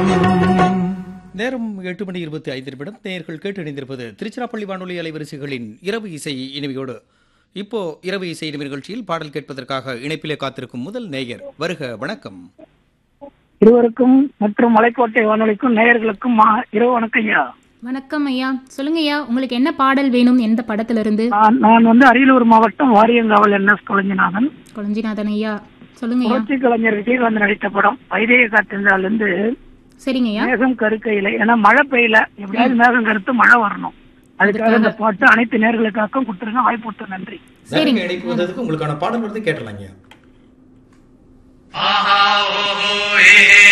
வணக்கம் நேரம் எட்டு மணி இருபத்தி ஐந்து நிமிடம் நேயர்கள் கேட்டு இணைந்திருப்பது திருச்சிராப்பள்ளி வானொலி அலைவரிசைகளின் இரவு இசை இனிமையோடு இப்போ இரவு இசை இனிமை நிகழ்ச்சியில் பாடல் கேட்பதற்காக இணைப்பிலே காத்திருக்கும் முதல் நேயர் வருக வணக்கம் இருவருக்கும் மற்றும் மலைக்கோட்டை வானொலிக்கும் நேயர்களுக்கும் மா- இரவு வணக்கம் ஐயா வணக்கம் ஐயா சொல்லுங்க ஐயா உங்களுக்கு என்ன பாடல் வேணும் எந்த படத்துல இருந்து நான் நான் வந்து அரியலூர் மாவட்டம் வாரியங்காவல் என் எஸ் கொளஞ்சிநாதன் கொளஞ்சிநாதன் ஐயா சொல்லுங்க ஐயா புரட்சி கலைஞர் விஜயகாந்த் நடித்த படம் வைதேக காத்திருந்தால் இருந்து சரிங்க ஐயா மேகம் கருக்கையில ஏன்னா மழை பெய்யல எப்படியாவது மேகம் கருத்து மழை வரணும் அதுக்காக இந்த பாட்டு அனைத்து நேர்களுக்காகவும் கொடுத்துருங்க வாய்ப்பு கொடுத்து நன்றி சரிங்க. நேரங்க இணைப்பு வந்ததுக்கு உங்களுக்கான பாடல் வந்து கேட்டலாங்க ஆஹா ஓஹோ ஏ